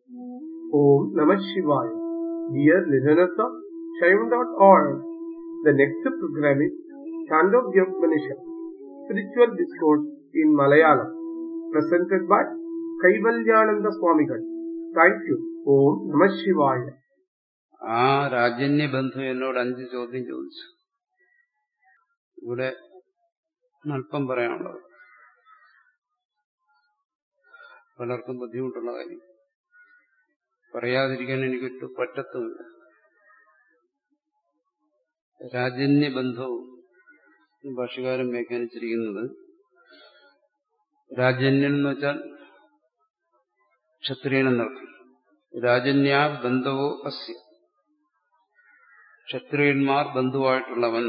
Om Namah Shivaya. Dear listeners of Shaivan.org, the next program is Chandogya Upanishad, Spiritual Discourse in Malayalam, presented by Kaivalyananda Swamigal. Thank you. Om Namah Shivaya. ആ രാജന്യ ബന്ധു എന്നോട് അഞ്ച് ചോദ്യം ചോദിച്ചു ഇവിടെ അല്പം പറയാനുള്ളത് പലർക്കും ബുദ്ധിമുട്ടുള്ള കാര്യം പറയാതിരിക്കാൻ എനിക്കൊട്ട് പറ്റത്തുമില്ല രാജന്യ ബന്ധവും ഭാഷകാരൻ വ്യാഖ്യാനിച്ചിരിക്കുന്നത് രാജന്യൻ എന്ന് വെച്ചാൽ ക്ഷത്രിയനെന്നർത്ഥം രാജന്യാ ബന്ധവോ അസ്യ ക്ഷത്രിയന്മാർ ബന്ധുവായിട്ടുള്ളവൻ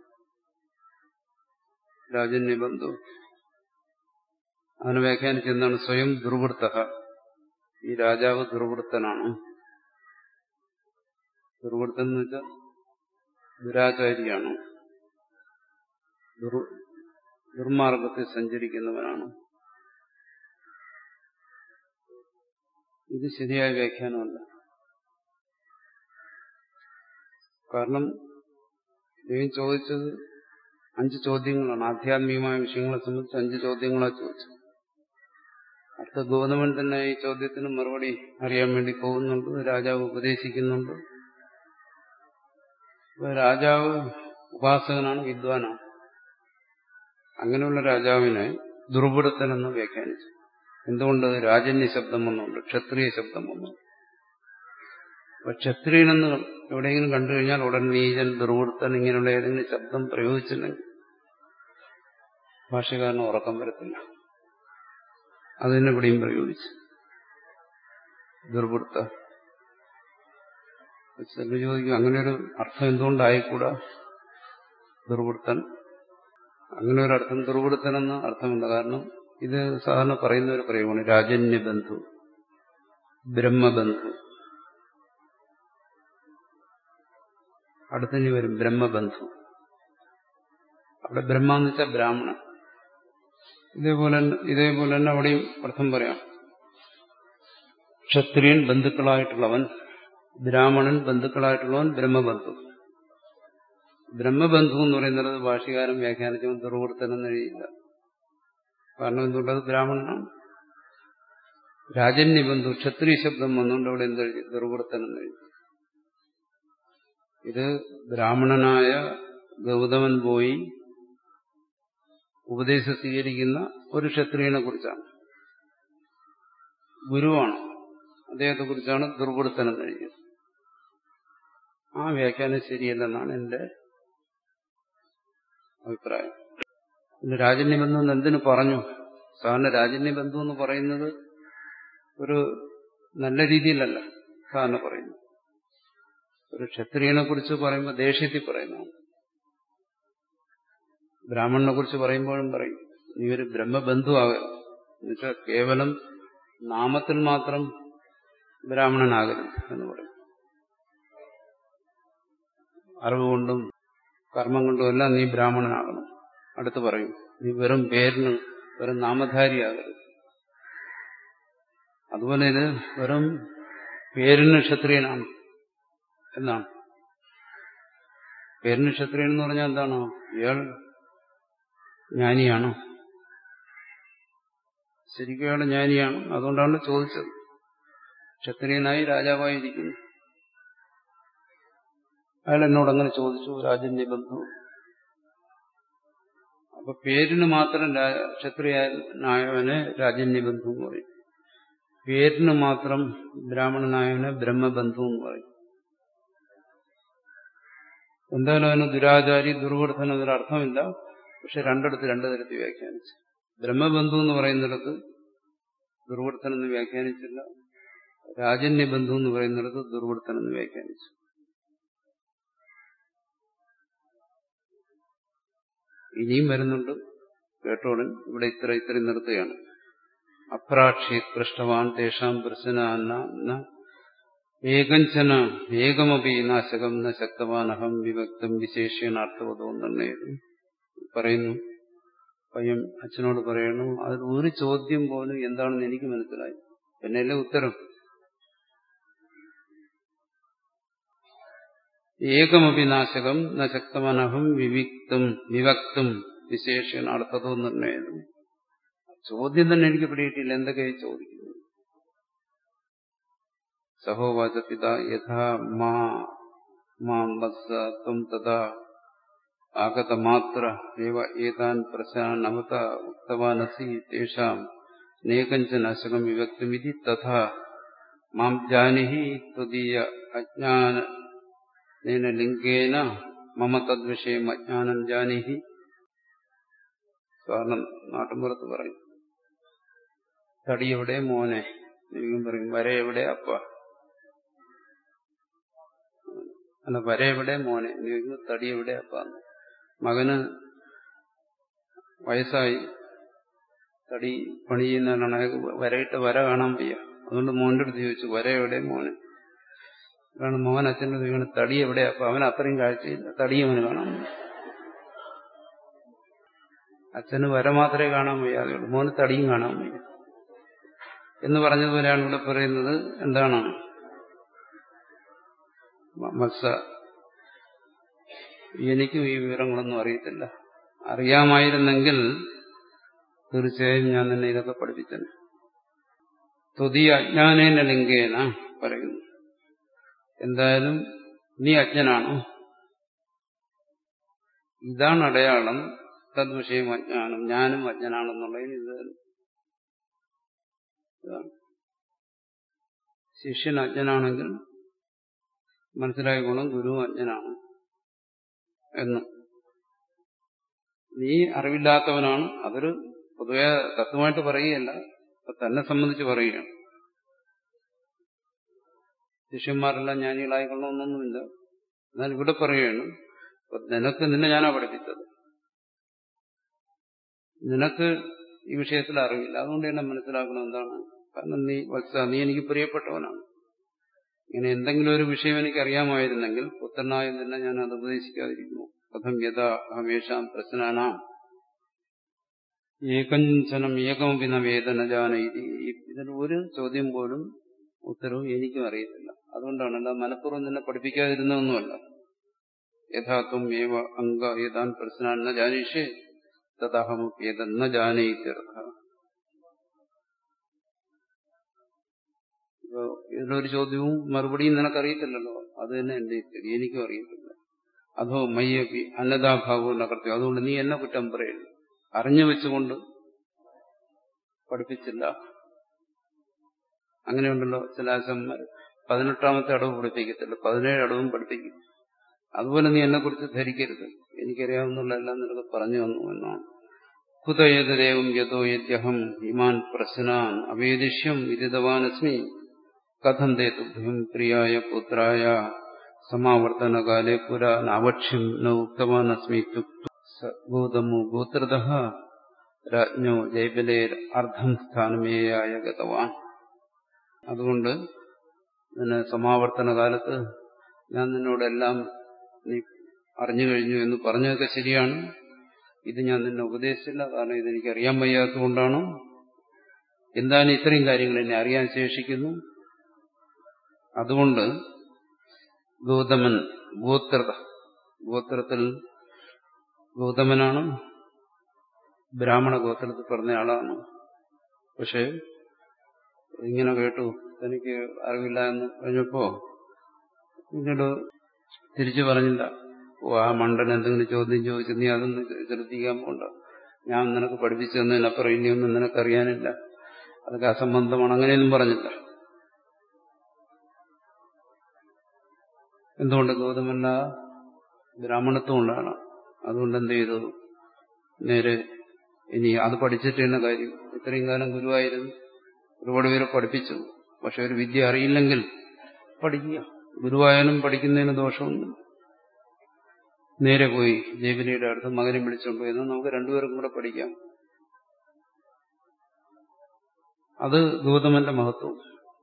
രാജന്യ ബന്ധു അതിനെ വ്യാഖ്യാനിച്ചെന്താണ് സ്വയം ദുർവൃത്ത ഈ രാജാവ് ദുർവൃത്തനാണ് ദുർവൃത്തൻ എന്ന് വെച്ചാൽ ദുരാചാരിയാണ് ദുർമാർഗത്തിൽ സഞ്ചരിക്കുന്നവനാണ് ഇത് ശരിയായ വ്യാഖ്യാനമല്ല കാരണം ദൈവം ചോദിച്ചത് അഞ്ച് ചോദ്യങ്ങളാണ് ആധ്യാത്മികമായ വിഷയങ്ങളെ സംബന്ധിച്ച് അഞ്ച് ചോദ്യങ്ങളാണ് ചോദിച്ചത് അടുത്ത ഗൗതമൻ തന്നെ ഈ ചോദ്യത്തിന് മറുപടി അറിയാൻ വേണ്ടി പോകുന്നുണ്ട് രാജാവ് ഉപദേശിക്കുന്നുണ്ട് രാജാവ് ഉപാസകനാണ് വിദ്വാനാണ് അങ്ങനെയുള്ള രാജാവിനെ ദുർവൃത്തനെന്ന് വ്യാഖ്യാനിച്ചു എന്തുകൊണ്ട് രാജന്യ ശബ്ദം വന്നുണ്ട് ക്ഷത്രിയ ശബ്ദം വന്നുണ്ട് അപ്പൊ ക്ഷത്രിയനെന്ന് എവിടെയെങ്കിലും കണ്ടു കഴിഞ്ഞാൽ ഉടൻ നീചൻ ദുർവൃത്തൻ ഇങ്ങനെയുള്ള ഏതെങ്കിലും ശബ്ദം പ്രയോഗിച്ചില്ലെങ്കിൽ ഭാഷകാരന് ഉറക്കം വരത്തില്ല അതിനെ ഇവിടെയും പ്രയോഗിച്ചു ദുർവൃത്ത ചില ചോദിക്കും അങ്ങനെ ഒരു അർത്ഥം എന്തുകൊണ്ടായിക്കൂടാ ദുർവൃത്തൻ അങ്ങനെ ഒരു അർത്ഥം ദുർവൃത്തനെന്ന് അർത്ഥമില്ല കാരണം ഇത് സാധാരണ പറയുന്ന ഒരു പ്രയോഗമാണ് രാജന്യ ബന്ധു ബ്രഹ്മബന്ധു അടുത്തഞ്ഞ് വരും ബ്രഹ്മബന്ധു അവിടെ ബ്രഹ്മ എന്ന് വെച്ചാൽ ബ്രാഹ്മണൻ ഇതേപോലെ ഇതേപോലെ തന്നെ അവിടെയും അർത്ഥം പറയാം ക്ഷത്രിയൻ ബന്ധുക്കളായിട്ടുള്ളവൻ ബ്രാഹ്മണൻ ബന്ധുക്കളായിട്ടുള്ളവൻ ബ്രഹ്മബന്ധു ബ്രഹ്മബന്ധു എന്ന് പറയുന്നത് ഭാഷകാരൻ വ്യാഖ്യാനിച്ചവൻ ദുർവൃത്തനെന്ന് എഴുതിയില്ല കാരണം എന്തുകൊണ്ടത് ബ്രാഹ്മണനാണ് രാജന്യബന്ധു ക്ഷത്രിയ ശബ്ദം വന്നുകൊണ്ട് അവിടെ എന്തെഴുതി ദുർവൃത്തനെന്ന് എഴുതി ഇത് ബ്രാഹ്മണനായ ഗൗതമൻ പോയി ഉപദേശം സ്വീകരിക്കുന്ന ഒരു ക്ഷത്രിയനെ കുറിച്ചാണ് ഗുരുവാണ് അദ്ദേഹത്തെ കുറിച്ചാണ് ദുർവൃത്തനം എഴുതിയത് ആ വ്യാഖ്യാനം ശരിയല്ലെന്നാണ് എന്റെ അഭിപ്രായം പിന്നെ രാജന്യബന്ധു എന്ന് എന്തിനു പറഞ്ഞു സാധാരണ രാജന്യബന്ധു എന്ന് പറയുന്നത് ഒരു നല്ല രീതിയിലല്ല സാധാരണ പറയുന്നു ഒരു ക്ഷത്രിയനെ കുറിച്ച് പറയുമ്പോൾ ദേഷ്യത്തിൽ പറയുന്നതാണ് ബ്രാഹ്മണനെ കുറിച്ച് പറയുമ്പോഴും പറയും നീ ഒരു ബ്രഹ്മബന്ധുവാകരുത് എന്നുവെച്ചാൽ കേവലം നാമത്തിൽ മാത്രം ബ്രാഹ്മണനാകരുത് എന്ന് പറയും അറിവ് കൊണ്ടും കർമ്മം കൊണ്ടും എല്ലാം നീ ബ്രാഹ്മണനാകണം അടുത്ത് പറയും നീ വെറും പേരിന് വെറും നാമധാരിയാകരുത് അതുപോലെ ഇത് വെറും പേരിന് ക്ഷത്രിയനാണ് എന്നാണ് പേരിന് ക്ഷത്രിയൻ എന്ന് പറഞ്ഞാൽ എന്താണ് ഇയാൾ ജ്ഞാനിയാണ് ശരിക്കും അയാൾ ജ്ഞാനിയാണ് അതുകൊണ്ടാണ് ചോദിച്ചത് ക്ഷത്രിയനായി രാജാവായിരിക്കുന്നു അയാൾ എന്നോട് അങ്ങനെ ചോദിച്ചു രാജന്യ ബന്ധു അപ്പൊ പേരിന് മാത്രം ക്ഷത്രിയനായവന് രാജന്യ ബന്ധു എന്ന് പറയും പേരിന് മാത്രം ബ്രാഹ്മണനായവന് ബ്രഹ്മബന്ധു എന്ന് പറയും എന്തായാലും അതിന് ദുരാചാരി ദുർവർദ്ധന എന്നൊരു അർത്ഥമില്ല പക്ഷെ രണ്ടിടത്ത് രണ്ടു തരത്തിൽ വ്യാഖ്യാനിച്ചു ബ്രഹ്മബന്ധു എന്ന് പറയുന്നിടത്ത് ദുർവർത്തനം എന്ന് വ്യാഖ്യാനിച്ചില്ല രാജന്യ ബന്ധു എന്ന് പറയുന്നിടത്ത് ദുർവർത്തനം എന്ന് വ്യാഖ്യാനിച്ചു ഇനിയും വരുന്നുണ്ട് കേട്ടോടൻ ഇവിടെ ഇത്ര ഇത്രയും നിർത്തുകയാണ് അപ്രാക്ഷി പൃഷ്ടവാൻ തേഷാം പ്രശ്ന ഏകഞ്ചന ഏകമപി നാശകം ന ശക്തവാൻ അഹം വിഭക്തം വിശേഷേണ അർത്ഥവതോ നിർണയത് പറയുന്നു പയ്യൻ അച്ഛനോട് പറയണു അതിൽ ഒരു ചോദ്യം പോലും എന്താണെന്ന് എനിക്ക് മനസ്സിലായി പിന്നെയല്ലേ ഉത്തരം ഏകമപി നാശകം ന ശക്തമനഹം വിവിക്തും വിവക്തും വിശേഷണ അടുത്തതോ നിർണയം ചോദ്യം തന്നെ എനിക്ക് പിടിയിട്ടില്ല എന്തൊക്കെയായി ചോദിക്കുന്നു സഹോവാച പിത യഥാ മാ മാം വത്സ ത്വം തഥാ ആഗതമാത്ര ഏവ ഏതാൻ പ്രശാൻ അവത ഉക്തവാനസി തേഷാം നേകഞ്ചന അശകം വിവക്തമിതി തഥാ മാം ജാനിഹി ത്വദീയ അജ്ഞാനേന ലിംഗേന മമ തദ്വിഷയം അജ്ഞാനം ജാനിഹി കാരണം നാട്ടുമ്പുറത്ത് പറയും തടി എവിടെ മോനെ ശരിക്കും പറയും വര എവിടെ അപ്പ അല്ല വര എവിടെ മോനെ ചോദിക്കുമ്പോൾ തടി എവിടെ അപ്പ മകന് വയസ്സായി തടി പണി ചെയ്യുന്നവരാണ് അയാൾക്ക് വരയിട്ട് വര കാണാൻ വയ്യ അതുകൊണ്ട് മോന്റെ അടുത്ത് ചോദിച്ചു വര എവിടെ മോനെ കാരണം മോൻ അച്ഛൻ്റെ ചോദിക്കണം തടി എവിടെ അപ്പൊ അവൻ അത്രയും കാഴ്ചയില്ല തടി അവന് കാണാൻ വയ്യ അച്ഛന് വര മാത്രമേ കാണാൻ വയ്യാതെയുള്ളൂ മോന് തടിയും കാണാൻ വയ്യ എന്ന് പറഞ്ഞതുപോലെയാണ് ഇവിടെ പറയുന്നത് എന്താണ് മത്സ എനിക്കും ഈ വിവരങ്ങളൊന്നും അറിയത്തില്ല അറിയാമായിരുന്നെങ്കിൽ തീർച്ചയായും ഞാൻ തന്നെ ഇതൊക്കെ പഠിപ്പിച്ചത് തൊതി അജ്ഞാനേന ലിംഗേന പറയുന്നു എന്തായാലും നീ അജ്ഞനാണോ ഇതാണ് അടയാളം തദ്വിഷയം അജ്ഞാനം ഞാനും അജ്ഞനാണെന്നുള്ളതിന് ഇത് ശിഷ്യൻ അജ്ഞനാണെങ്കിൽ മനസ്സിലായിക്കോണം ഗുരു അജ്ഞനാണ് എന്ന് നീ അറിവില്ലാത്തവനാണ് അതൊരു പൊതുവെ തത്വമായിട്ട് പറയുകയല്ല തന്നെ സംബന്ധിച്ച് പറയുകയാണ് ശിഷ്യന്മാരെല്ലാം ജ്ഞാനികളായിക്കൊള്ളണമെന്നൊന്നുമില്ല എന്നാൽ ഇവിടെ പറയുകയാണ് നിനക്ക് നിന്നെ ഞാനാ പഠിപ്പിച്ചത് നിനക്ക് ഈ വിഷയത്തിൽ അറിവില്ല അതുകൊണ്ട് തന്നെ മനസ്സിലാക്കണം എന്താണ് കാരണം നീ വത്സ നീ എനിക്ക് പ്രിയപ്പെട്ടവനാണ് ഇങ്ങനെ എന്തെങ്കിലും ഒരു വിഷയം എനിക്ക് അറിയാമായിരുന്നെങ്കിൽ പുത്രനായ തന്നെ ഞാൻ അത് ഉപദേശിക്കാതിരിക്കുന്നു കഥം യഥാ അഹമേഷാം പ്രശ്നാനാം ഏകഞ്ചനം ഏകമപിന വേദന ജാനയിതി ഇതിന് ഒരു ചോദ്യം പോലും ഉത്തരവും എനിക്കും അറിയത്തില്ല അതുകൊണ്ടാണ് അല്ല മനഃപൂർവ്വം തന്നെ പഠിപ്പിക്കാതിരുന്നതൊന്നുമല്ല യഥാത്വം ഏവ അംഗ ഏതാൻ പ്രശ്നാൻ ന ജാനീഷേ തദഹമപ്യേതെന്ന ജാനയിത്യർത്ഥ ഇതിലൊരു ചോദ്യവും മറുപടിയും നിനക്കറിയത്തില്ലല്ലോ അത് തന്നെ എന്റെ സ്ഥിതി എനിക്കും അറിയത്തില്ല അതോ മയ്യപ്പി അന്നദാഭാവവും നകർത്തി അതുകൊണ്ട് നീ എന്നെ കുറ്റം പറയുന്നു അറിഞ്ഞു വെച്ചുകൊണ്ട് പഠിപ്പിച്ചില്ല അങ്ങനെയുണ്ടല്ലോ ചില ആശന്മാർ പതിനെട്ടാമത്തെ അടവ് പഠിപ്പിക്കത്തില്ല പതിനേഴ് അടവും പഠിപ്പിക്കും അതുപോലെ നീ എന്നെ കുറിച്ച് ധരിക്കരുത് എനിക്കറിയാവുന്നുള്ള എല്ലാം നിനക്ക് പറഞ്ഞു തന്നു എന്നാണ് കുതയേതരേവം യഥോ യദ്യഹം ഇമാൻ പ്രശ്നാൻ അവേദിഷ്യം വിദിതവാനസ്മി കഥം തേ തുഭ്യം പ്രിയായ പുത്രായ സമാവർത്തനകാലേ പുരാ നാവക്ഷ്യം ന ഉക്തവാനസ്മി ഗോതമു ഗോത്രത രാജ്ഞോ ജൈബലേർ അർദ്ധം സ്ഥാനമേയായ ഗതവാൻ അതുകൊണ്ട് നിന്നെ സമാവർത്തന കാലത്ത് ഞാൻ നിന്നോടെല്ലാം നീ അറിഞ്ഞു കഴിഞ്ഞു എന്ന് പറഞ്ഞതൊക്കെ ശരിയാണ് ഇത് ഞാൻ നിന്നെ ഉപദേശിച്ചില്ല കാരണം ഇതെനിക്ക് അറിയാൻ വയ്യാത്തതുകൊണ്ടാണ് എന്താണ് ഇത്രയും കാര്യങ്ങൾ എന്നെ അറിയാൻ ശേഷിക്കുന്നു അതുകൊണ്ട് ഗൗതമൻ ഗോത്രത ഗോത്രത്തിൽ ഗൗതമനാണ് ബ്രാഹ്മണ ഗോത്രത്തിൽ പറഞ്ഞ ആളാണ് പക്ഷേ ഇങ്ങനെ കേട്ടു തനിക്ക് അറിവില്ല എന്ന് കഴിഞ്ഞപ്പോ പിന്നീട് തിരിച്ചു പറഞ്ഞില്ല ഓ ആ മണ്ടൻ എന്തെങ്കിലും ചോദ്യം ചോദിച്ചു നീ അതൊന്ന് ശ്രദ്ധിക്കാൻ പോണ്ട ഞാൻ നിനക്ക് പഠിപ്പിച്ചു തന്നതിനപ്പുറം ഇനിയൊന്നും നിനക്കറിയാനില്ല അതൊക്കെ അസംബന്ധമാണ് അങ്ങനെയൊന്നും പറഞ്ഞില്ല എന്തുകൊണ്ട് ഗൗതമല്ല ബ്രാഹ്മണത്വം ഉള്ളതാണ് അതുകൊണ്ട് എന്ത് ചെയ്തു നേരെ ഇനി അത് പഠിച്ചിട്ട് തന്നെ കാര്യം ഇത്രയും കാലം ഗുരുവായിരുന്നു ഒരുപാട് പേരെ പഠിപ്പിച്ചു പക്ഷെ ഒരു വിദ്യ അറിയില്ലെങ്കിൽ പഠിക്കുക ഗുരുവായാലും പഠിക്കുന്നതിന് ദോഷമൊന്നും നേരെ പോയി ജൈവലിയുടെ അടുത്ത് മകനെ വിളിച്ചുകൊണ്ട് പോയി എന്നാൽ നമുക്ക് രണ്ടുപേർക്കും കൂടെ പഠിക്കാം അത് ഗൗതമന്റെ മഹത്വം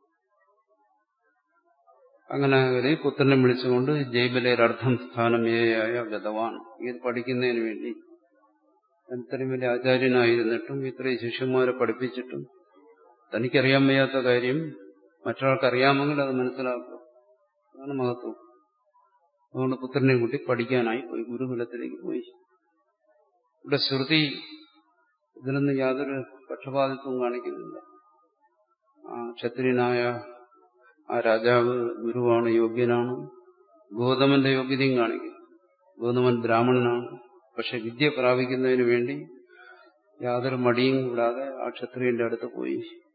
അങ്ങനെ ഒരു പുത്രനെ വിളിച്ചുകൊണ്ട് ജൈബലയുടെ അർത്ഥം സ്ഥാനം ഏയായ ഗതവാൻ ഇത് പഠിക്കുന്നതിന് വേണ്ടി ഇത്രയും വലിയ ആചാര്യനായിരുന്നിട്ടും ഇത്രയും ശിഷ്യന്മാരെ പഠിപ്പിച്ചിട്ടും തനിക്കറിയാൻ വയ്യാത്ത കാര്യം മറ്റൊരാൾക്ക് അറിയാമെങ്കിൽ അത് മനസ്സിലാക്കുക അതാണ് മഹത്വം അതുകൊണ്ട് പുത്രനെ കൂട്ടി പഠിക്കാനായി പോയി ഗുരുകുലത്തിലേക്ക് പോയി ഇവിടെ ശ്രുതി ഇതിനൊന്നും യാതൊരു പക്ഷപാതിത്വം കാണിക്കുന്നില്ല ആ ക്ഷത്രിയനായ ആ രാജാവ് ഗുരുവാണ് യോഗ്യനാണ് ഗൗതമന്റെ യോഗ്യതയും കാണിക്കും ഗൗതമൻ ബ്രാഹ്മണനാണ് പക്ഷെ വിദ്യ പ്രാപിക്കുന്നതിന് വേണ്ടി യാതൊരു മടിയും കൂടാതെ ആ ക്ഷത്രിയന്റെ അടുത്ത് പോയി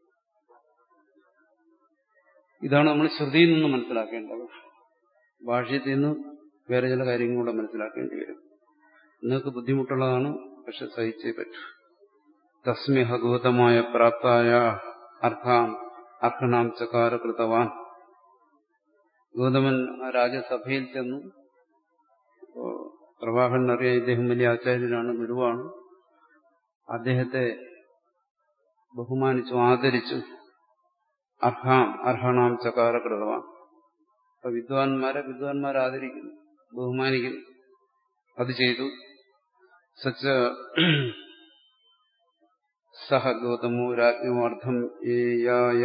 ഇതാണ് നമ്മൾ ശ്രുതിയിൽ നിന്ന് മനസ്സിലാക്കേണ്ടത് ഭാഷ്യത്തിൽ നിന്ന് വേറെ ചില കാര്യങ്ങൾ കൂടെ മനസ്സിലാക്കേണ്ടി വരും നിങ്ങൾക്ക് ബുദ്ധിമുട്ടുള്ളതാണ് പക്ഷെ സഹിച്ചേ പറ്റൂ തസ്മ്യഹ ഗൗതമായ പ്രാപ്തായ അർത്ഥാം അർഹണാം ചകാര കൃതവാൻ ഗൗതമൻ ആ രാജസഭയിൽ ചെന്നു പ്രവാഹൻ അറിയാം ഇദ്ദേഹം വലിയ ആചാര്യനാണ് ഗുരുവാണ് അദ്ദേഹത്തെ ബഹുമാനിച്ചു ആദരിച്ചു അർഹാം അർഹണാം ചകാര കൃതവാൻ അപ്പൊ വിദ്വാൻമാരെ വിദ്വാൻമാരെ ആദരിക്കുന്നു ബഹുമാനിക്കുന്നു അത് ചെയ്തു സച്ച സഹ ഗൗതമോ രാജ്ഞമർത്ഥം ഏയായ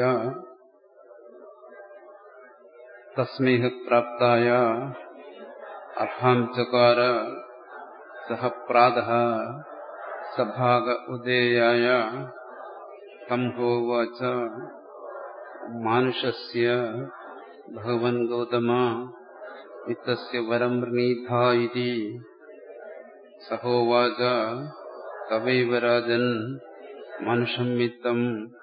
തസ്മൈഹ പ്രാപ്തായ അർഹാം ചകാര സഹ പ്രാത സഭാഗ ഉദേയായ തം ഹോവാച മാനുഷസ്യ ഭഗവൻ ഗൗതമ വിത്തസ്യ വരം വൃണീധാ ഇതി സഹോവാച തവൈവ രാജൻ മനുഷം മിത്തം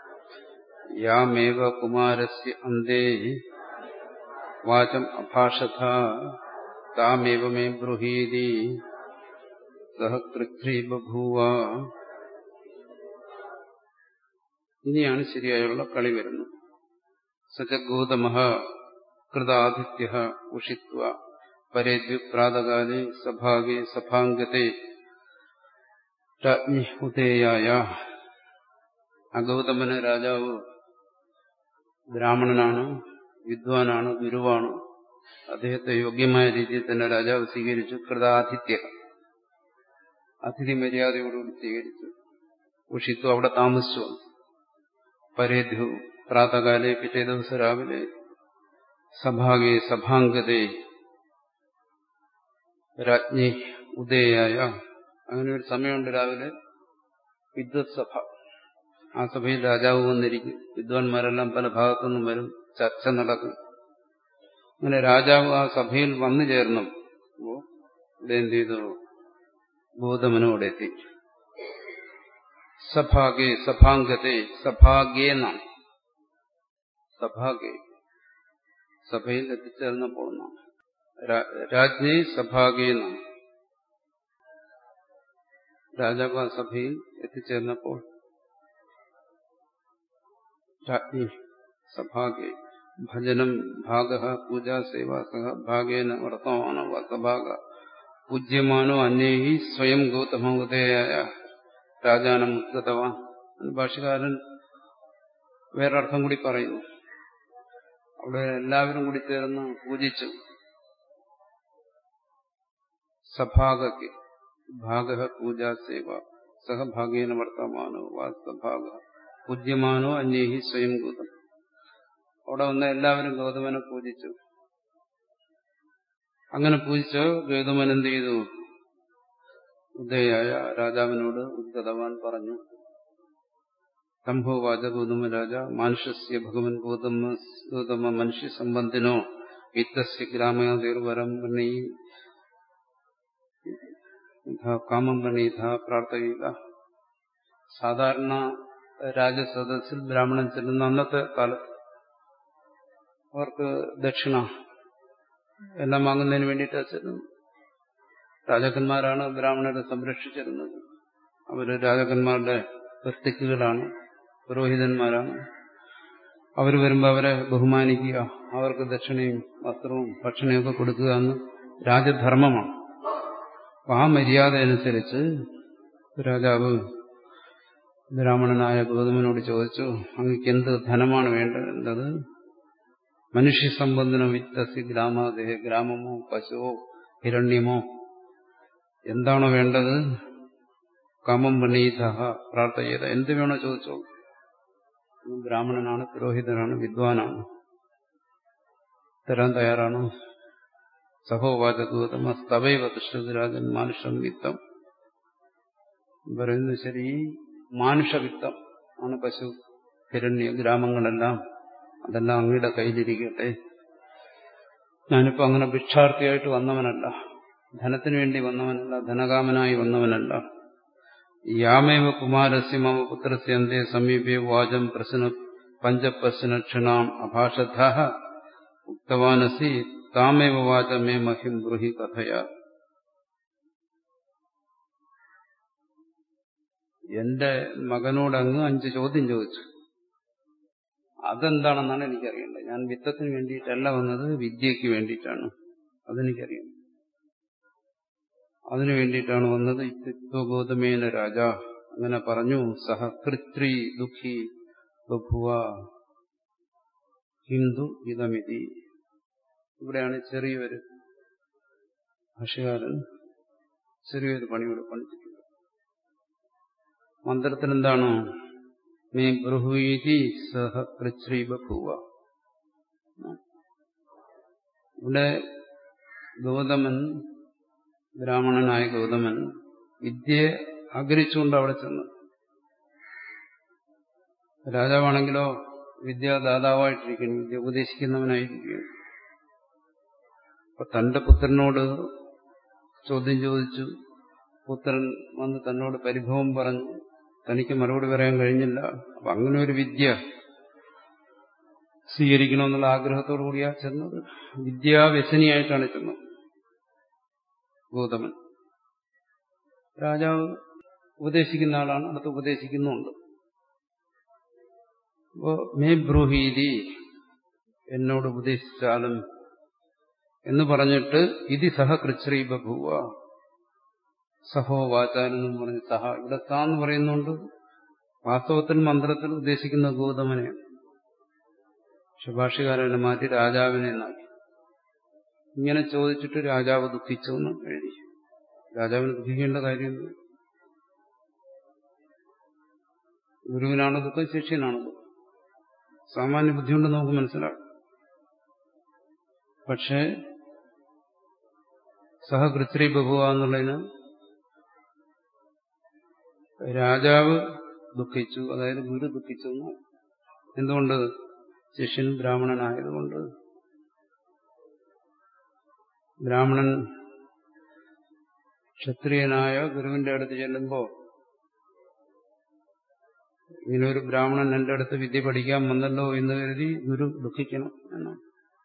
യാമേവ കുമാരസ്യ അന്തേ വാചം അഭാഷഥ താമേവ മേ ബ്രൂഹീതി സഹ കൃത്രി ബഭൂവ ഇനിയാണ് ശരിയായുള്ള കളി വരുന്നത് സച്ച ഗൗതമ കൃതാദിത്യ ഉഷിത്വ പരേദ്യു പ്രാതകാലേ സഭാഗേ സഭാംഗത്തെ രാജ്ഞി ഉദയായ അഗൗതമന രാജാവ് ബ്രാഹ്മണനാണ് വിദ്വാനാണ് ഗുരുവാണ് അദ്ദേഹത്തെ യോഗ്യമായ രീതിയിൽ തന്നെ രാജാവ് സ്വീകരിച്ചു കൃതാതിഥ്യ അതിഥി മര്യാദയോടുകൂടി സ്വീകരിച്ചു ഉഷിത്വം അവിടെ താമസിച്ചു പരേദ്യു പ്രാതകാലെ പിറ്റേ ദിവസം രാവിലെ സഭാഗേ സഭാംഗതേ രാജ്ഞി ഉദയായ അങ്ങനെ ഒരു സമയമുണ്ട് രാവിലെ വിദ്വത് സഭ ആ സഭയിൽ രാജാവ് വന്നിരിക്കും വിദ്വാൻമാരെല്ലാം പല ഭാഗത്തുനിന്നും വരും ചർച്ച നടക്കും അങ്ങനെ രാജാവ് ആ സഭയിൽ വന്നു ചേർന്നു ഇവിടെ എന്ത് ചെയ്തു ഗൗതമനോടെ എത്തി സഭാഗേ സഭാംഗത്തെ സഭാഗേ എന്നാണ് സഭാഗേ സഭയിൽ എത്തിച്ചേർന്നപ്പോൾ എന്നാണ് രാജ്ഞി സഭാഗേ എന്നാണ് രാജാവ് ആ സഭയിൽ എത്തിച്ചേർന്നപ്പോൾ രാജ്ഞി സഭാഗേ ഭജനം ഭാഗ പൂജാ സേവ സഹ ഭാഗേന വർത്തമാനോ വസഭാഗ പൂജ്യമാനോ അന്യേ സ്വയം ഗൗതമോദയായ രാജാനം ഉദ്ഗതവാൻ ഭാഷകാരൻ വേറൊരർത്ഥം കൂടി പറയുന്നു അവിടെ എല്ലാവരും കൂടി ചേർന്ന് പൂജിച്ചു സഭാഗയ്ക്ക് ഭാഗ പൂജാ സേവ സഹഭാഗേന വർത്തമാനോ വാസഭാഗ പൂജ്യമാനോ അന്യേഹി സ്വയം ഗൗതം അവിടെ വന്ന എല്ലാവരും ഗൗതമനെ പൂജിച്ചു അങ്ങനെ പൂജിച്ച് ഗൗതമൻ എന്ത് ചെയ്തു ഉദയായ രാജാവിനോട് ഉദ്ഗതവാൻ പറഞ്ഞു സംഭവവാച ഗൗതമ രാജ മാനുഷസ്യ ഭഗവൻ ഗൗതമ ഗൗതമ മനുഷ്യ സംബന്ധിനോ വിത്തസ്യ ഗ്രാമീർവരം പ്രണീ കാമം പ്രണീത പ്രാർത്ഥയില്ല സാധാരണ രാജസദസ്സിൽ ബ്രാഹ്മണൻ ചെല്ലുന്ന അന്നത്തെ കാലത്ത് അവർക്ക് ദക്ഷിണ എല്ലാം വാങ്ങുന്നതിന് വേണ്ടിയിട്ടാണ് ചെല്ലുന്നത് രാജാക്കന്മാരാണ് ബ്രാഹ്മണരെ സംരക്ഷിച്ചിരുന്നത് അവര് രാജാക്കന്മാരുടെ വൃത്തിക്കുകളാണ് പുരോഹിതന്മാരാണ് അവർ വരുമ്പോൾ അവരെ ബഹുമാനിക്കുക അവർക്ക് ദക്ഷിണയും വസ്ത്രവും ഭക്ഷണയൊക്കെ കൊടുക്കുക എന്ന് രാജധർമ്മമാണ് അപ്പൊ ആ മര്യാദ അനുസരിച്ച് രാജാവ് ബ്രാഹ്മണനായ ഗൗതമനോട് ചോദിച്ചു അങ്ങക്ക് എന്ത് ധനമാണ് വേണ്ടത് മനുഷ്യ സംബന്ധന വിത്തസി ഗ്രാമാദേഹ ഗ്രാമമോ പശുവോ ഹിരണ്യമോ എന്താണോ വേണ്ടത് കാമം പ്രണീത പ്രാർത്ഥയത് എന്ത് വേണോ ചോദിച്ചോളൂ ബ്രാഹ്മണനാണ് പുരോഹിതനാണ് വിദ്വാനാണ് തരാൻ തയ്യാറാണോ സഹോവാചകൂതം സ്തവൈവ കൃഷ്ണരാജൻ മാനുഷം വിത്തം പറയുന്നത് ശരി ഈ മാനുഷവിത്തം ആണ് പശു ഹിരണ്യ ഗ്രാമങ്ങളെല്ലാം അതെല്ലാം അങ്ങയുടെ കയ്യിലിരിക്കട്ടെ ഞാനിപ്പോ അങ്ങനെ ഭിക്ഷാർത്ഥിയായിട്ട് വന്നവനല്ല ധനത്തിനു വേണ്ടി വന്നവനല്ല ധനകാമനായി വന്നവനല്ല യാമേവ കുമാരസ്യ മമ പുത്രസ്യ അന്തേ സമീപേ വാചം പ്രശ്ന പഞ്ചപ്രശ്നക്ഷണാം അഭാഷധ ഉക്തവാനസി താമേവ വാച മേ മഹിം ബ്രൂഹി കഥയാ എന്റെ മകനോട് അങ്ങ് അഞ്ച് ചോദ്യം ചോദിച്ചു അതെന്താണെന്നാണ് എനിക്കറിയേണ്ടത് ഞാൻ വിത്തത്തിന് വേണ്ടിയിട്ടല്ല വന്നത് വിദ്യയ്ക്ക് വേണ്ടിയിട്ടാണ് അതെനിക്കറിയാം അതിനു വേണ്ടിയിട്ടാണ് വന്നത് ഇത്യത്വബോധമേന രാജ അങ്ങനെ പറഞ്ഞു സഹ കൃത്രി ദുഃഖി ബഭുവ ഹിന്ദു ഇതമിതി ഇവിടെയാണ് ചെറിയൊരു ഭാഷകാരൻ ചെറിയൊരു പണിയോട് പണിച്ചിട്ടുണ്ട് മന്ത്രത്തിൽ എന്താണ് മേ ബ്രഹുയിതി സഹ കൃച്ഛ്രീ ബഭുവ ഇവിടെ ഗൗതമൻ ബ്രാഹ്മണനായ ഗൗതമൻ വിദ്യയെ ആഗ്രഹിച്ചുകൊണ്ട് അവിടെ ചെന്നു രാജാവാണെങ്കിലോ വിദ്യാദാതാവായിട്ടിരിക്കുന്നു വിദ്യ ഉപദേശിക്കുന്നവനായിരിക്കുകയാണ് അപ്പൊ തന്റെ പുത്രനോട് ചോദ്യം ചോദിച്ചു പുത്രൻ വന്ന് തന്നോട് പരിഭവം പറഞ്ഞു തനിക്ക് മറുപടി പറയാൻ കഴിഞ്ഞില്ല അപ്പൊ അങ്ങനെ ഒരു വിദ്യ സ്വീകരിക്കണമെന്നുള്ള ആഗ്രഹത്തോടു കൂടിയാ ചെന്നത് വിദ്യാവ്യസനിയായിട്ടാണ് ചെന്നത് ഗൗതമൻ രാജാവ് ഉപദേശിക്കുന്ന ആളാണ് അടുത്ത് ഉപദേശിക്കുന്നുണ്ട് അപ്പോ മേ ബ്രൂഹീതി എന്നോട് ഉപദേശിച്ചാലും എന്ന് പറഞ്ഞിട്ട് ഇതി സഹ കൃച്ഛ്രീ ബഭുവ സഹോ വാചാനെന്നും പറഞ്ഞ് സഹ ഇവിടെ സ എന്ന് പറയുന്നുണ്ട് വാസ്തവത്തിൽ മന്ത്രത്തിൽ ഉദ്ദേശിക്കുന്ന ഗൗതമനെയാണ് ശുഭാഷികാരനെ മാറ്റി രാജാവിനെ എന്നാക്കി ഇങ്ങനെ ചോദിച്ചിട്ട് രാജാവ് ദുഃഖിച്ചു എന്ന് എഴുതി രാജാവിന് ദുഃഖിക്കേണ്ട കാര്യമില്ല ഗുരുവിനാണ് ദുഃഖം ശിഷ്യനാണ് ദുഃഖം സാമാന്യ ബുദ്ധി കൊണ്ട് നമുക്ക് മനസ്സിലാക്കാം പക്ഷേ സഹകൃത്രി ബഹുവ എന്നുള്ളതിന് രാജാവ് ദുഃഖിച്ചു അതായത് ഗുരു ദുഃഖിച്ചു എന്ന് എന്തുകൊണ്ട് ശിഷ്യൻ ബ്രാഹ്മണനായതുകൊണ്ട് ബ്രാഹ്മണൻ ക്ഷത്രിയനായ ഗുരുവിന്റെ അടുത്ത് ചെല്ലുമ്പോ ഇങ്ങനെ ഒരു ബ്രാഹ്മണൻ എന്റെ അടുത്ത് വിദ്യ പഠിക്കാൻ വന്നല്ലോ എന്ന് കരുതി ഗുരു ദുഃഖിക്കണം എന്നാണ്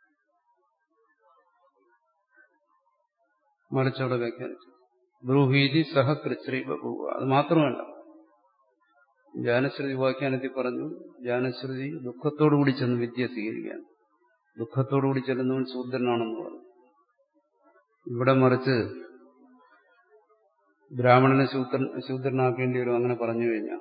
മറിച്ചവിടെ വ്യാഖ്യാനിച്ചു ബ്രൂഹീതി സഹ കൃച്ഛ്രീ ബഹുവ അത് മാത്രമല്ല ജാനശ്രുതി വ്യാഖ്യാനത്തിൽ പറഞ്ഞു ജാനശ്രുതി ദുഃഖത്തോടുകൂടി ചെന്ന് വിദ്യ സ്വീകരിക്കാൻ ദുഃഖത്തോടുകൂടി ചെല്ലുന്നവൻ ശൂദ്രനാണെന്ന് പറഞ്ഞു ഇവിടെ മറിച്ച് ബ്രാഹ്മണനെ ശൂദ്രൻ ശൂദ്രനാക്കേണ്ടി വരും അങ്ങനെ പറഞ്ഞു കഴിഞ്ഞാൽ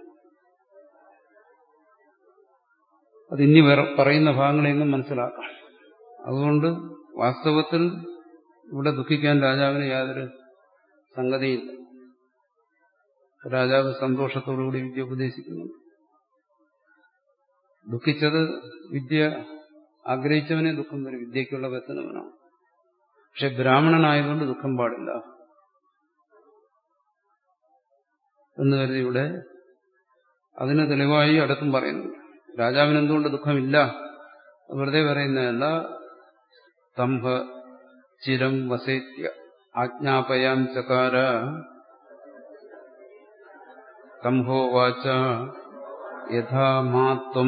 അതിന്നി വേറെ പറയുന്ന ഭാഗങ്ങളെയൊന്നും മനസ്സിലാക്കാം അതുകൊണ്ട് വാസ്തവത്തിൽ ഇവിടെ ദുഃഖിക്കാൻ രാജാവിന് യാതൊരു സംഗതിയില്ല രാജാവ് സന്തോഷത്തോടുകൂടി വിദ്യ ഉപദേശിക്കുന്നു ദുഃഖിച്ചത് വിദ്യ ആഗ്രഹിച്ചവനെ ദുഃഖം വരും വിദ്യയ്ക്കുള്ള വ്യസനവനാണ് പക്ഷെ ബ്രാഹ്മണനായതുകൊണ്ട് ദുഃഖം പാടില്ല എന്ന് കരുതി ഇവിടെ അതിന് തെളിവായി അടുത്തും പറയുന്നുണ്ട് രാജാവിന് എന്തുകൊണ്ട് ദുഃഖമില്ല വെറുതെ പറയുന്നതല്ല സ്തംഭ ചിരം വസേത്യ ആജ്ഞാപയാം ചകാര സ്തംഭോവാച യഥാ മാത്വം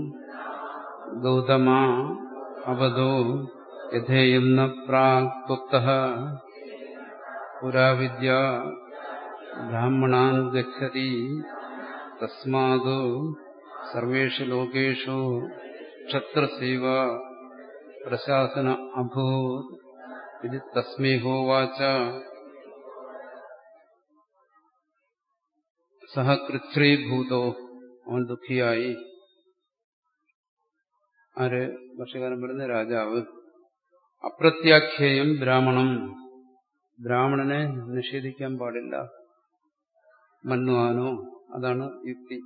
ഗൗതമ അവതോ യഥേയം ന പ്രാക്ത പുരാവിദ്യ ബ്രാഹ്മണാൻ ഗച്ഛതി തസ്മാദ് സർവേഷു ലോകേഷു ക്ഷത്രസേവ പ്രശാസന അഭൂത് ഇത് തസ്മൈ ഹോവാച സഹ കൃച്ഛ്രീഭൂതോ അവൻ ദുഃഖിയായി ആര് വർഷകാലം വരുന്ന രാജാവ് അപ്രത്യാഖ്യേയം ബ്രാഹ്മണം ബ്രാഹ്മണനെ നിഷേധിക്കാൻ പാടില്ല മന്നുവാനോ അതാണ് യുക്തി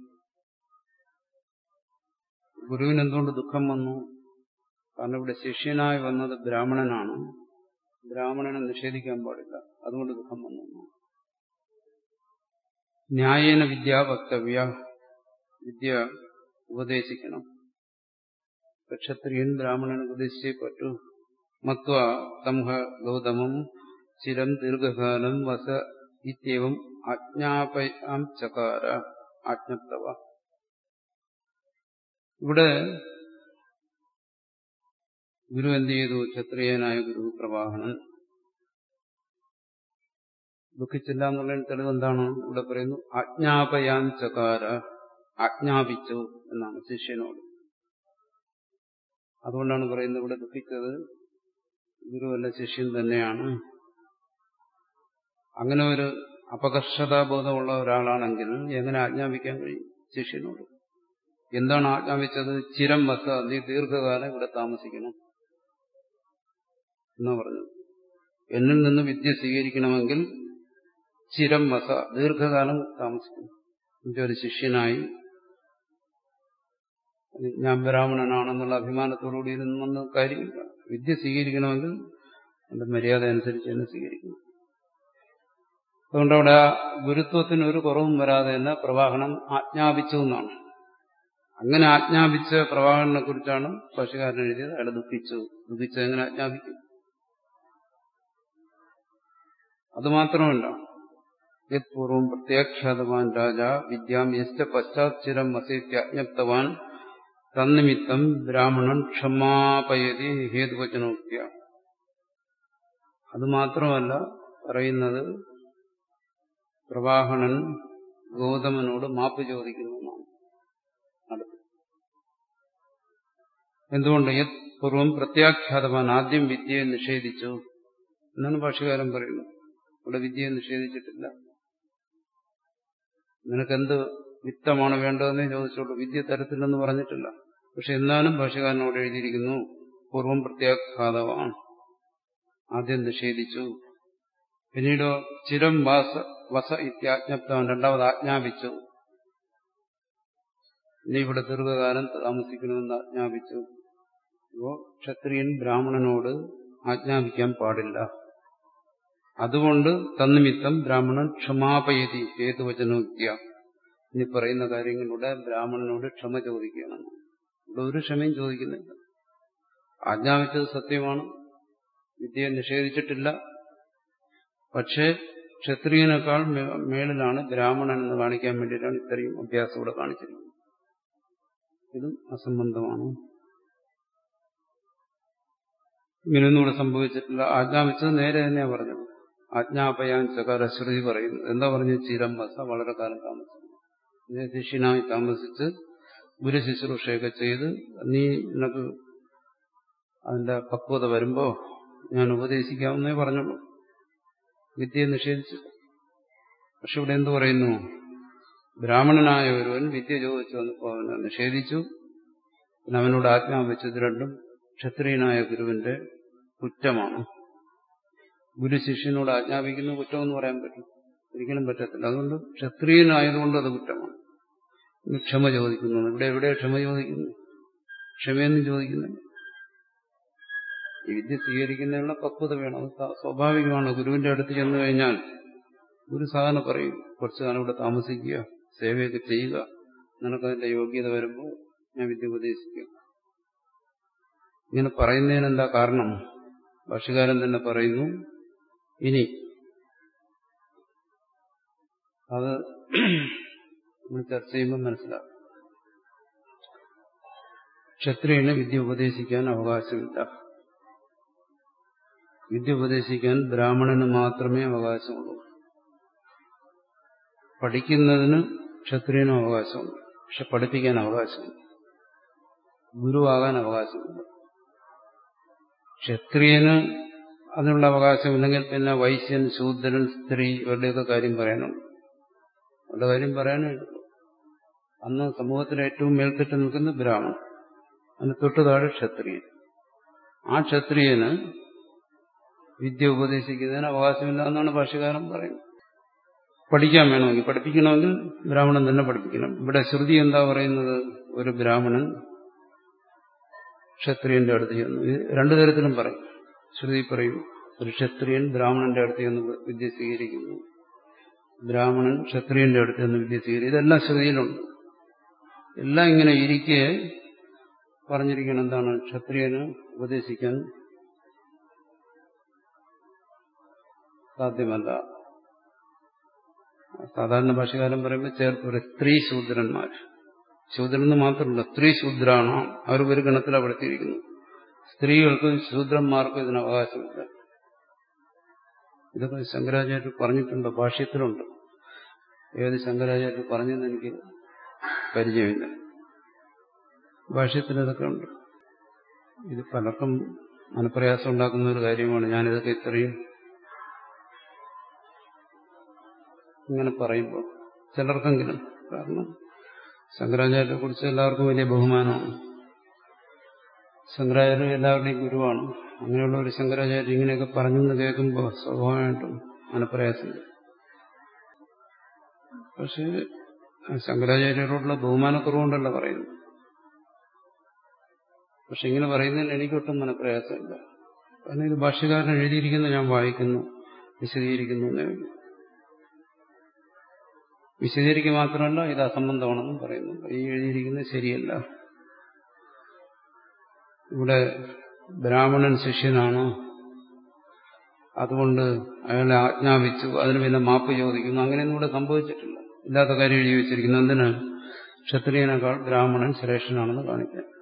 ഗുരുവിന് എന്തുകൊണ്ട് ദുഃഖം വന്നു കാരണം ഇവിടെ ശിഷ്യനായി വന്നത് ബ്രാഹ്മണനാണ് ബ്രാഹ്മണനെ നിഷേധിക്കാൻ പാടില്ല അതുകൊണ്ട് ദുഃഖം വന്നു ന്യായേന വിദ്യ വക്തവ്യ വിദ്യ ഉപദേശിക്കണം ക്ഷത്രിയൻ ബ്രാഹ്മണനെ ഉപദേശിച്ചേ പറ്റൂ മത്വ തംഹ ഗൗതമം ചിരം ദീർഘകാലം വസ ഇത്യവും ആജ്ഞാപയാം ചകാര ആജ്ഞപ്തവ ഇവിടെ ഗുരു എന്ത് ചെയ്തു ക്ഷത്രിയനായ ഗുരു പ്രവാഹനൻ ദുഃഖിച്ചില്ല എന്നുള്ളതിന് തെളിവ് എന്താണ് ഇവിടെ പറയുന്നു ആജ്ഞാപയാൻ ചകാര ആജ്ഞാപിച്ചു എന്നാണ് ശിഷ്യനോട് അതുകൊണ്ടാണ് പറയുന്നത് ഇവിടെ ദുഃഖിച്ചത് ഗുരുവല്ല ശിഷ്യൻ തന്നെയാണ് അങ്ങനെ ഒരു അപകർഷതാബോധമുള്ള ഒരാളാണെങ്കിൽ എങ്ങനെ ആജ്ഞാപിക്കാൻ കഴിയും ശിഷ്യനോട് എന്താണ് ആജ്ഞാപിച്ചത് ചിരം വസ നീ ദീർഘകാലം ഇവിടെ താമസിക്കണം എന്നാ പറഞ്ഞു എന്നിൽ നിന്ന് വിദ്യ സ്വീകരിക്കണമെങ്കിൽ ചിരം വസ ദീർഘകാലം താമസിക്കണം എന്റെ ഒരു ശിഷ്യനായി ഞാൻ ബ്രാഹ്മണനാണെന്നുള്ള അഭിമാനത്തോടുകൂടി ഇരുന്നൊന്നും കാര്യമില്ല വിദ്യ സ്വീകരിക്കണമെങ്കിൽ എന്റെ മര്യാദ അനുസരിച്ച് തന്നെ സ്വീകരിക്കണം അതുകൊണ്ട് അവിടെ ആ ഗുരുത്വത്തിന് ഒരു കുറവും വരാതെ തന്നെ പ്രവാഹനം ആജ്ഞാപിച്ചു എന്നാണ് അങ്ങനെ ആജ്ഞാപിച്ച പ്രവാഹനെ കുറിച്ചാണ് ഭാഷകാരൻ എഴുതിയത് അയാൾ ദുഃഖിച്ചു ദുഃഖിച്ചത് എങ്ങനെ ആജ്ഞാപിക്കും അതുമാത്രമല്ല യത്പൂർവം പ്രത്യാഖ്യാതവാൻ രാജ വിദ്യാം യശ്ച പശ്ചാത്തരം വസേത്യജ്ഞപ്തവാൻ തന്നിമിത്തം ബ്രാഹ്മണൻ ക്ഷമാപയതി ഹേതുവചനോക്യ അതുമാത്രമല്ല പറയുന്നത് പ്രവാഹണൻ ഗൗതമനോട് മാപ്പ് ചോദിക്കുന്നു എന്നാണ് അടുത്ത് എന്തുകൊണ്ട് യത് പൂർവം പ്രത്യാഖ്യാതവാൻ ആദ്യം വിദ്യയെ നിഷേധിച്ചു എന്നാണ് ഭാഷകാരൻ പറയുന്നത് ഇവിടെ വിദ്യയെ നിഷേധിച്ചിട്ടില്ല നിനക്കെന്ത് വിത്തമാണ് വേണ്ടതെന്നേ ചോദിച്ചോളൂ വിദ്യ തരത്തില്ലെന്ന് പറഞ്ഞിട്ടില്ല പക്ഷെ എന്നാലും ഭാഷകാരനോട് എഴുതിയിരിക്കുന്നു പൂർവം പ്രത്യാഘാതവാൻ ആദ്യം നിഷേധിച്ചു പിന്നീടോ ചിരം വാസ വസ ഇത്യാജ്ഞപ്തവൻ രണ്ടാമത് ആജ്ഞാപിച്ചു നീ ഇവിടെ ദീർഘകാലം താമസിക്കണമെന്ന് ആജ്ഞാപിച്ചു അപ്പോ ക്ഷത്രിയൻ ബ്രാഹ്മണനോട് ആജ്ഞാപിക്കാൻ പാടില്ല അതുകൊണ്ട് തന്നിമിത്തം ബ്രാഹ്മണൻ ക്ഷമാപയതി ഹേതുവചനോക്യ ഇനി പറയുന്ന കാര്യങ്ങളുടെ ബ്രാഹ്മണനോട് ക്ഷമ ചോദിക്കുകയാണ് ഇവിടെ ഒരു ക്ഷമയും ചോദിക്കുന്നില്ല ആജ്ഞാപിച്ചത് സത്യമാണ് വിദ്യയെ നിഷേധിച്ചിട്ടില്ല പക്ഷേ ക്ഷത്രിയനേക്കാൾ മേളിലാണ് ബ്രാഹ്മണൻ എന്ന് കാണിക്കാൻ വേണ്ടിയിട്ടാണ് ഇത്രയും അഭ്യാസം ഇവിടെ കാണിച്ചിരിക്കുന്നത് ഇതും അസംബന്ധമാണ് ഇങ്ങനെയൊന്നും ഇവിടെ സംഭവിച്ചിട്ടില്ല ആജ്ഞാപിച്ചത് നേരെ തന്നെയാണ് പറഞ്ഞത് ആജ്ഞാപയാൻ ചകാര ശ്രുതി പറയുന്നു എന്താ പറഞ്ഞു ചിരം വസ വളരെ കാലം താമസിച്ചു ശിഷ്യനായി താമസിച്ച് ഗുരു ശുശ്രൂഷയൊക്കെ ചെയ്ത് നീ നിനക്ക് അതിന്റെ പക്വത വരുമ്പോ ഞാൻ ഉപദേശിക്കാമെന്നേ പറഞ്ഞുള്ളൂ വിദ്യയെ നിഷേധിച്ചു പക്ഷെ ഇവിടെ എന്തു പറയുന്നു ബ്രാഹ്മണനായ ഒരുവൻ വിദ്യ ചോദിച്ചു വന്നപ്പോൾ അവനെ നിഷേധിച്ചു പിന്നെ അവനോട് ആജ്ഞാപിച്ചത് രണ്ടും ക്ഷത്രിയനായ ഗുരുവിന്റെ കുറ്റമാണ് ഗുരു ശിഷ്യനോട് ആജ്ഞാപിക്കുന്ന കുറ്റമെന്ന് പറയാൻ പറ്റും ഒരിക്കലും പറ്റത്തില്ല അതുകൊണ്ട് ക്ഷത്രിയനായതുകൊണ്ട് അത് കുറ്റമാണ് ക്ഷമ ചോദിക്കുന്നു ഇവിടെ എവിടെ ക്ഷമ ചോദിക്കുന്നു ക്ഷമയൊന്നും ചോദിക്കുന്നില്ല ഈ വിദ്യ സ്വീകരിക്കുന്നതിനുള്ള പക്വത വേണം അത് സ്വാഭാവികമാണ് ഗുരുവിന്റെ അടുത്ത് ചെന്നു കഴിഞ്ഞാൽ ഗുരു സാധാരണ പറയും കുറച്ചു കാലം ഇവിടെ താമസിക്കുക സേവയൊക്കെ ചെയ്യുക നിനക്കതിന്റെ യോഗ്യത വരുമ്പോൾ ഞാൻ വിദ്യ ഉപദേശിക്കുക ഇങ്ങനെ പറയുന്നതിന് എന്താ കാരണം ഭാഷകാരൻ തന്നെ പറയുന്നു ഇനി അത് നമ്മൾ ചർച്ച ചെയ്യുമ്പോൾ മനസ്സിലാവും ക്ഷത്രിയന് വിദ്യ ഉപദേശിക്കാൻ അവകാശമില്ല വിദ്യ ഉപദേശിക്കാൻ ബ്രാഹ്മണന് മാത്രമേ അവകാശമുള്ളൂ പഠിക്കുന്നതിന് ക്ഷത്രിയനും അവകാശമുണ്ട് പക്ഷെ പഠിപ്പിക്കാൻ അവകാശമില്ല ഗുരുവാകാൻ അവകാശമില്ല ക്ഷത്രിയന് അതിനുള്ള അവകാശമില്ലെങ്കിൽ പിന്നെ വൈശ്യൻ ശൂദ്രൻ സ്ത്രീ ഇവരുടെയൊക്കെ കാര്യം പറയാനുണ്ട് അവരുടെ കാര്യം പറയാനേ അന്ന് സമൂഹത്തിൽ ഏറ്റവും മേൽക്കെട്ട് നിൽക്കുന്ന ബ്രാഹ്മണൻ അതിന് തൊട്ടു താഴെ ക്ഷത്രിയൻ ആ ക്ഷത്രിയന് വിദ്യ ഉപദേശിക്കുന്നതിന് അവകാശമില്ല എന്നാണ് ഭാഷകാരൻ പറയുന്നത് പഠിക്കാൻ വേണമെങ്കിൽ പഠിപ്പിക്കണമെങ്കിൽ ബ്രാഹ്മണൻ തന്നെ പഠിപ്പിക്കണം ഇവിടെ ശ്രുതി എന്താ പറയുന്നത് ഒരു ബ്രാഹ്മണൻ ക്ഷത്രിയന്റെ അടുത്ത് ചെന്നു ഇത് രണ്ടു തരത്തിലും പറയും ശ്രുതി പറയും ഒരു ക്ഷത്രിയൻ ബ്രാഹ്മണന്റെ അടുത്ത് നിന്ന് വിദ്യ സ്വീകരിക്കുന്നു ബ്രാഹ്മണൻ ക്ഷത്രിയന്റെ അടുത്ത് നിന്ന് വിദ്യ സ്വീകരിക്കും ഇതെല്ലാം ശ്രുതിയിലുണ്ട് എല്ലാം ഇങ്ങനെ ഇരിക്കെ പറഞ്ഞിരിക്കണം എന്താണ് ക്ഷത്രിയന് ഉപദേശിക്കാൻ സാധ്യമല്ല സാധാരണ ഭാഷകാലം പറയുമ്പോൾ ചേർത്ത് പറയും സ്ത്രീ ശൂദ്രന്മാർ ശൂദ്രന് മാത്രമല്ല സ്ത്രീ ശൂദ്രാണ് അവർ ഒരു ഗണത്തിലാണ് പെടുത്തിയിരിക്കുന്നു സ്ത്രീകൾക്കും ശൂദ്രന്മാർക്കും ഇതിന് അവകാശമില്ല ഇതൊക്കെ ശങ്കരാചാര്യർ പറഞ്ഞിട്ടുണ്ട് ഭാഷ്യത്തിലുണ്ട് ഏത് ശങ്കരാചാര്യർ പറഞ്ഞെന്ന് എനിക്ക് പരിചയമില്ല ഭാഷ്യത്തിൽ ഇതൊക്കെ ഉണ്ട് ഇത് പലർക്കും മനപ്രയാസം ഉണ്ടാക്കുന്ന ഒരു കാര്യമാണ് ഞാനിതൊക്കെ ഇത്രയും ഇങ്ങനെ പറയുമ്പോൾ ചിലർക്കെങ്കിലും കാരണം ശങ്കരാചാര്യരെ കുറിച്ച് എല്ലാവർക്കും വലിയ ബഹുമാനമാണ് ശങ്കരാചാര്യ എല്ലാവരുടെയും ഗുരുവാണ് അങ്ങനെയുള്ള ഒരു ശങ്കരാചാര്യ ഇങ്ങനെയൊക്കെ പറഞ്ഞെന്ന് കേൾക്കുമ്പോൾ സ്വാഭാവികമായിട്ടും മനപ്രയാസമില്ല പക്ഷേ ശങ്കരാചാര്യരോടുള്ള ബഹുമാനക്കുറവുകൊണ്ടല്ല പറയുന്നു പക്ഷെ ഇങ്ങനെ പറയുന്നതിന് എനിക്കൊട്ടും മനപ്രയാസമില്ല കാരണം ഇത് ഭാഷ്യകാരൻ എഴുതിയിരിക്കുന്ന ഞാൻ വായിക്കുന്നു വിശദീകരിക്കുന്നു എന്നേ ഉള്ളൂ വിശദീകരിക്കുക മാത്രമല്ല ഇത് അസംബന്ധമാണെന്നും പറയുന്നു ഈ എഴുതിയിരിക്കുന്നത് ശരിയല്ല ഇവിടെ ബ്രാഹ്മണൻ ശിഷ്യനാണ് അതുകൊണ്ട് അയാളെ ആജ്ഞാപിച്ചു അതിന് പിന്നെ മാപ്പ് ചോദിക്കുന്നു അങ്ങനെയൊന്നും ഇവിടെ സംഭവിച്ചിട്ടില്ല ഇല്ലാത്ത കാര്യം എഴുതി വെച്ചിരിക്കുന്നു എന്തിന് ക്ഷത്രിയനേക്കാൾ ബ്രാഹ്മണൻ ശ്രേഷ്ഠനാണെന്ന് കാണിക്കാൻ